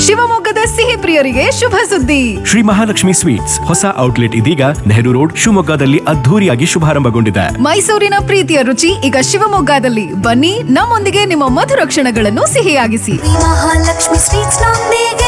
ಶಿವಮೊಗ್ಗದ ಸಿಹಿ ಪ್ರಿಯರಿಗೆ ಶುಭ ಸುದ್ದಿ ಶ್ರೀ ಮಹಾಲಕ್ಷ್ಮಿ ಸ್ವೀಟ್ಸ್ ಹೊಸ ಔಟ್ಲೆಟ್ ಇದೀಗ ನೆಹರು ರೋಡ್ ಶಿವಮೊಗ್ಗದಲ್ಲಿ ಅದ್ಧೂರಿಯಾಗಿ ಶುಭಾರಂಭಗೊಂಡಿದೆ ಮೈಸೂರಿನ ಪ್ರೀತಿಯ ರುಚಿ ಈಗ ಶಿವಮೊಗ್ಗದಲ್ಲಿ ಬನ್ನಿ ನಮ್ಮೊಂದಿಗೆ ನಿಮ್ಮ ಮಧುರ ಕ್ಷಣಗಳನ್ನು ಸಿಹಿಯಾಗಿಸಿ ಮಹಾಲಕ್ಷ್ಮಿ ಸ್ವೀಟ್ಸ್ ನೊಂದಿಗೆ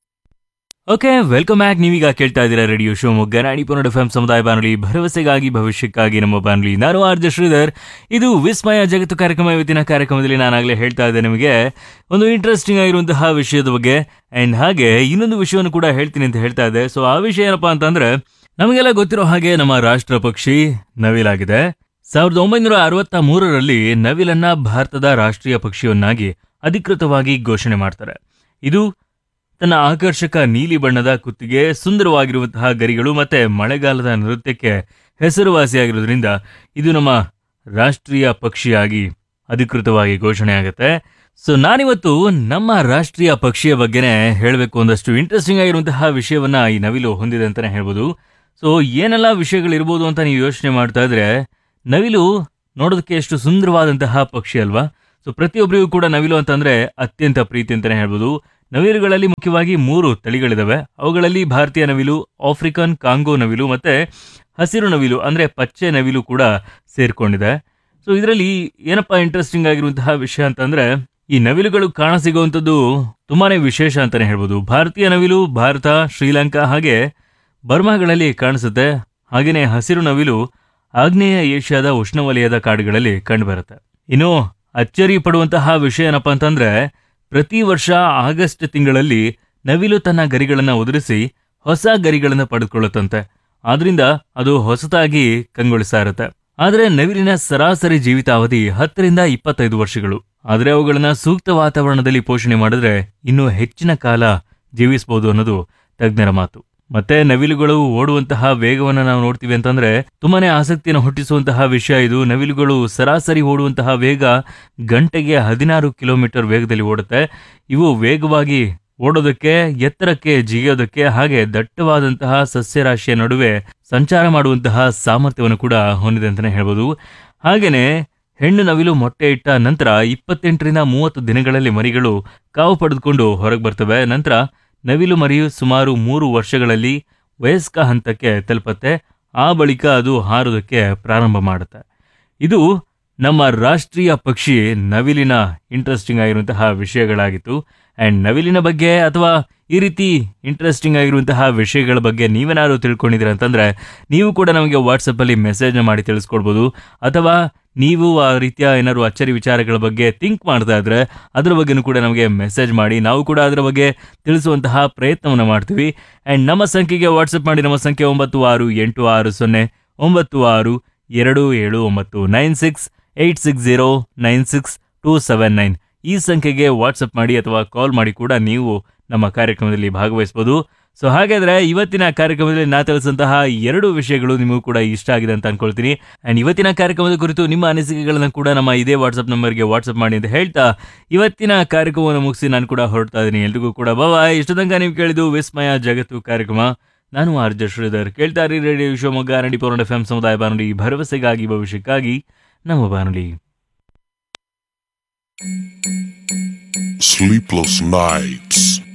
ಓಕೆ ವೆಲ್ಕಮ್ ಬ್ಯಾಕ್ ನೀವೀಗ ಕೇಳ್ತಾ ಇದ್ದೀರಾ radio Shivamogga Nadipura F M ಸಮುದಾಯ ಬಾನುಲಿ ಭರವಸೆಗಾಗಿ ಭವಿಷ್ಯಕ್ಕಾಗಿ ನಮ್ಮ ಬಾನುಲಿ ನಾನು ಆರ್ ಜೆ ಶ್ರೀಧರ್ ಇದು ವಿಸ್ಮಯ ಜಗತ್ತು ಕಾರ್ಯಕ್ರಮ ಇವತ್ತಿನ ಕಾರ್ಯಕ್ರಮದಲ್ಲಿ ನಾನಾಗಲೇ ಹೇಳ್ತಾ ಇದ್ದೆ ನಿಮಗೆ ಒಂದು ಇಂಟ್ರೆಸ್ಟಿಂಗ್ ಆಗಿರುವಂತಹ ವಿಷಯದ ಬಗ್ಗೆ ಆ್ಯಂಡ್ ಹಾಗೆ ಇನ್ನೊಂದು ವಿಷಯವನ್ನು ಕೂಡ ಹೇಳ್ತೀನಿ ಅಂತ ಹೇಳ್ತಾ ಇದ್ದೆ ಸೊ ಆ ವಿಷಯ ಏನಪ್ಪಾ ಅಂತಂದ್ರೆ ನಮಗೆಲ್ಲ ಗೊತ್ತಿರೋ ಹಾಗೆ ನಮ್ಮ ರಾಷ್ಟ್ರ ಪಕ್ಷಿ ನವಿಲಾಗಿದೆ ಸಾವಿರದ ಒಂಬೈನೂರ ಅರವತ್ತ ಮೂರರಲ್ಲಿ ನವಿಲನ್ನ ಭಾರತದ ರಾಷ್ಟ್ರೀಯ ಪಕ್ಷಿಯನ್ನಾಗಿ ಅಧಿಕೃತವಾಗಿ ಘೋಷಣೆ ಮಾಡ್ತಾರೆ ಇದು ತನ್ನ ಆಕರ್ಷಕ ನೀಲಿ ಬಣ್ಣದ ಕುತ್ತಿಗೆ ಸುಂದರವಾಗಿರುವಂತಹ ಗರಿಗಳು ಮತ್ತೆ ಮಳೆಗಾಲದ ನೃತ್ಯಕ್ಕೆ ಹೆಸರುವಾಸಿಯಾಗಿರೋದ್ರಿಂದ ಇದು ನಮ್ಮ ರಾಷ್ಟ್ರೀಯ ಪಕ್ಷಿಯಾಗಿ ಅಧಿಕೃತವಾಗಿ ಘೋಷಣೆ ಆಗುತ್ತೆ ಸೊ ನಾನಿವತ್ತು ನಮ್ಮ ರಾಷ್ಟ್ರೀಯ ಪಕ್ಷಿಯ ಬಗ್ಗೆನೇ ಹೇಳಬೇಕು ಒಂದಷ್ಟು ಇಂಟ್ರೆಸ್ಟಿಂಗ್ ಆಗಿರುವಂತಹ ವಿಷಯವನ್ನ ಈ ನವಿಲು ಹೊಂದಿದೆ ಅಂತಾನೆ ಹೇಳ್ಬೋದು ಸೊ ಏನೆಲ್ಲ ವಿಷಯಗಳಿರ್ಬೋದು ಅಂತ ನೀವು ಯೋಚನೆ ಮಾಡ್ತಾ ಇದ್ರೆ ನವಿಲು ನೋಡೋದಕ್ಕೆ ಎಷ್ಟು ಸುಂದರವಾದಂತಹ ಪಕ್ಷಿ ಅಲ್ವಾ ಸೊ ಪ್ರತಿಯೊಬ್ಬರಿಗೂ ಕೂಡ ನವಿಲು ಅಂತಂದ್ರೆ ಅತ್ಯಂತ ಪ್ರೀತಿ ಅಂತಾನೆ ಹೇಳ್ಬೋದು ನವಿಲುಗಳಲ್ಲಿ ಮುಖ್ಯವಾಗಿ ಮೂರು ತಳಿಗಳಿದಾವೆ ಅವುಗಳಲ್ಲಿ ಭಾರತೀಯ ನವಿಲು ಆಫ್ರಿಕನ್ ಕಾಂಗೋ ನವಿಲು ಮತ್ತೆ ಹಸಿರು ನವಿಲು ಅಂದ್ರೆ ಪಚ್ಚೆ ನವಿಲು ಕೂಡ ಸೇರ್ಕೊಂಡಿದೆ ಸೊ ಇದರಲ್ಲಿ ಏನಪ್ಪಾ ಇಂಟ್ರೆಸ್ಟಿಂಗ್ ಆಗಿರುವಂತಹ ವಿಷಯ ಅಂತಂದ್ರೆ ಈ ನವಿಲುಗಳು ಕಾಣಸಿಗುವಂಥದ್ದು ತುಂಬಾನೇ ವಿಶೇಷ ಅಂತಾನೆ ಹೇಳ್ಬೋದು ಭಾರತೀಯ ನವಿಲು ಭಾರತ ಶ್ರೀಲಂಕಾ ಹಾಗೆ ಬರ್ಮಾಗಳಲ್ಲಿ ಕಾಣಿಸುತ್ತೆ ಹಾಗೆಯೇ ಹಸಿರು ನವಿಲು ಆಗ್ನೇಯ ಏಷ್ಯಾದ ಉಷ್ಣವಲಯದ ಕಾಡುಗಳಲ್ಲಿ ಕಂಡುಬರುತ್ತೆ ಇನ್ನು ಅಚ್ಚರಿ ಪಡುವಂತಹ ವಿಷಯ ಏನಪ್ಪಾ ಅಂತಂದ್ರೆ ಪ್ರತಿ ವರ್ಷ ಆಗಸ್ಟ್ ತಿಂಗಳಲ್ಲಿ ನವಿಲು ತನ್ನ ಗರಿಗಳನ್ನು ಉದುರಿಸಿ ಹೊಸ ಗರಿಗಳನ್ನು ಪಡೆದುಕೊಳ್ಳುತ್ತಂತೆ ಆದ್ರಿಂದ ಅದು ಹೊಸತಾಗಿ ಕಂಗೊಳಿಸ್ತಾ ಇರುತ್ತೆ ಆದ್ರೆ ನವಿಲಿನ ಸರಾಸರಿ ಜೀವಿತಾವಧಿ ಹತ್ತರಿಂದ ಇಪ್ಪತ್ತೈದು ವರ್ಷಗಳು ಆದ್ರೆ ಅವುಗಳನ್ನ ಸೂಕ್ತ ವಾತಾವರಣದಲ್ಲಿ ಪೋಷಣೆ ಮಾಡಿದ್ರೆ ಇನ್ನೂ ಹೆಚ್ಚಿನ ಕಾಲ ಜೀವಿಸಬಹುದು ಅನ್ನೋದು ತಜ್ಞರ ಮಾತು ಮತ್ತೆ ನವಿಲುಗಳು ಓಡುವಂತಹ ವೇಗವನ್ನು ನಾವು ನೋಡ್ತೀವಿ ಅಂತಂದ್ರೆ ತುಂಬಾನೇ ಆಸಕ್ತಿಯನ್ನು ಹುಟ್ಟಿಸುವಂತಹ ವಿಷಯ ಇದು ನವಿಲುಗಳು ಸರಾಸರಿ ಓಡುವಂತಹ ವೇಗ ಗಂಟೆಗೆ ಹದಿನಾರು ಕಿಲೋಮೀಟರ್ ವೇಗದಲ್ಲಿ ಓಡುತ್ತೆ ಇವು ವೇಗವಾಗಿ ಓಡೋದಕ್ಕೆ ಎತ್ತರಕ್ಕೆ ಜಿಗಿಯೋದಕ್ಕೆ ಹಾಗೆ ದಟ್ಟವಾದಂತಹ ಸಸ್ಯರಾಶಿಯ ನಡುವೆ ಸಂಚಾರ ಮಾಡುವಂತಹ ಸಾಮರ್ಥ್ಯವನ್ನು ಕೂಡ ಹೊಂದಿದೆ ಅಂತಾನೆ ಹೇಳ್ಬೋದು ಹಾಗೇನೆ ಹೆಣ್ಣು ನವಿಲು ಮೊಟ್ಟೆ ಇಟ್ಟ ನಂತರ ಇಪ್ಪತ್ತೆಂಟರಿಂದ ಮೂವತ್ತು ದಿನಗಳಲ್ಲಿ ಮರಿಗಳು ಕಾವು ಪಡೆದುಕೊಂಡು ಹೊರಗೆ ಬರ್ತವೆ ನಂತರ ನವಿಲು ಮರಿಯು ಸುಮಾರು ಮೂರು ವರ್ಷಗಳಲ್ಲಿ ವಯಸ್ಕ ಹಂತಕ್ಕೆ ತಲುಪತ್ತೆ ಆ ಬಳಿಕ ಅದು ಹಾರೋದಕ್ಕೆ ಪ್ರಾರಂಭ ಮಾಡುತ್ತೆ ಇದು ನಮ್ಮ ರಾಷ್ಟ್ರೀಯ ಪಕ್ಷಿ ನವಿಲಿನ ಇಂಟ್ರೆಸ್ಟಿಂಗ್ ಆಗಿರುವಂತಹ ವಿಷಯಗಳಾಗಿತ್ತು ಆ್ಯಂಡ್ ನವಿಲಿನ ಬಗ್ಗೆ ಅಥವಾ ಈ ರೀತಿ ಇಂಟ್ರೆಸ್ಟಿಂಗ್ ಆಗಿರುವಂತಹ ವಿಷಯಗಳ ಬಗ್ಗೆ ನೀವೇನಾದ್ರು ತಿಳ್ಕೊಂಡಿದ್ದೀರ ಅಂತಂದ್ರೆ ನೀವು ಕೂಡ ನಮಗೆ ವಾಟ್ಸಪ್ಪಲ್ಲಿ ಮೆಸೇಜ್ನ ಮಾಡಿ ತಿಳಿಸ್ಕೊಡ್ಬೋದು ಅಥವಾ ನೀವು ಆ ರೀತಿಯ ಏನಾದ್ರು ಅಚ್ಚರಿ ವಿಚಾರಗಳ ಬಗ್ಗೆ ಥಿಂಕ್ ಮಾಡ್ತಾ ಇದ್ರೆ ಅದರ ಬಗ್ಗೆನೂ ಕೂಡ ನಮಗೆ ಮೆಸೇಜ್ ಮಾಡಿ ನಾವು ಕೂಡ ಅದರ ಬಗ್ಗೆ ತಿಳಿಸುವಂತಹ ಪ್ರಯತ್ನವನ್ನು ಮಾಡ್ತೀವಿ ಆ್ಯಂಡ್ ನಮ್ಮ ಸಂಖ್ಯೆಗೆ ವಾಟ್ಸಪ್ ಮಾಡಿ ನಮ್ಮ ಸಂಖ್ಯೆ ಒಂಬತ್ತು ಆರು ಎಂಟು ಆರು ಸೊನ್ನೆ ಒಂಬತ್ತು ಆರು ಎರಡು ಏಳು ಒಂಬತ್ತು nine six eight six zero nine six two seven nine ಈ ಸಂಖ್ಯೆಗೆ ವಾಟ್ಸಪ್ ಮಾಡಿ ಅಥವಾ ಕಾಲ್ ಮಾಡಿ ಕೂಡ ನೀವು ನಮ್ಮ ಕಾರ್ಯಕ್ರಮದಲ್ಲಿ ಭಾಗವಹಿಸಬಹುದು ಸೊ ಹಾಗಾದ್ರೆ ಇವತ್ತಿನ ಕಾರ್ಯಕ್ರಮದಲ್ಲಿ ನಾ ತಿಳಿಸಿದಂತಹ ಎರಡು ವಿಷಯಗಳು ನಿಮಗೂ ಕೂಡ ಇಷ್ಟ ಆಗಿದೆ ಅಂತ ಅನ್ಕೊಳ್ತೀನಿ ಅಂಡ್ ಇವತ್ತಿನ ಕಾರ್ಯಕ್ರಮದ ಕುರಿತು ನಿಮ್ಮ ಅನಿಸಿಕೆಗಳನ್ನು ಕೂಡ ನಮ್ಮ ಇದೇ ವಾಟ್ಸಪ್ ನಂಬರ್ಗೆ ವಾಟ್ಸಪ್ ಮಾಡಿ ಅಂತ ಹೇಳ್ತಾ ಇವತ್ತಿನ ಕಾರ್ಯಕ್ರಮವನ್ನು ಮುಗಿಸಿ ನಾನು ಕೂಡ ಹೊರಡ್ತಾ ಇದ್ದೀನಿ ಎಲ್ರಿಗೂ ಕೂಡ ಬಾಯ್ ಇಷ್ಟು ತನಕ ನೀವು ಕೇಳಿದ್ದು ವಿಸ್ಮಯ ಜಗತ್ತು ಕಾರ್ಯಕ್ರಮ ನಾನು ಆರ್ ಜೆ ಶ್ರೀಧರ್ ಕೇಳ್ತಾ ಇರಿ radio Shivamogga Nadipura F M ಸಮುದಾಯ ಬಾನುಲಿ ಭರವಸೆಗಾಗಿ ಭವಿಷ್ಯಕ್ಕಾಗಿ ನಮ್ಮ ಬಾನುಲಿ Sleepless nights.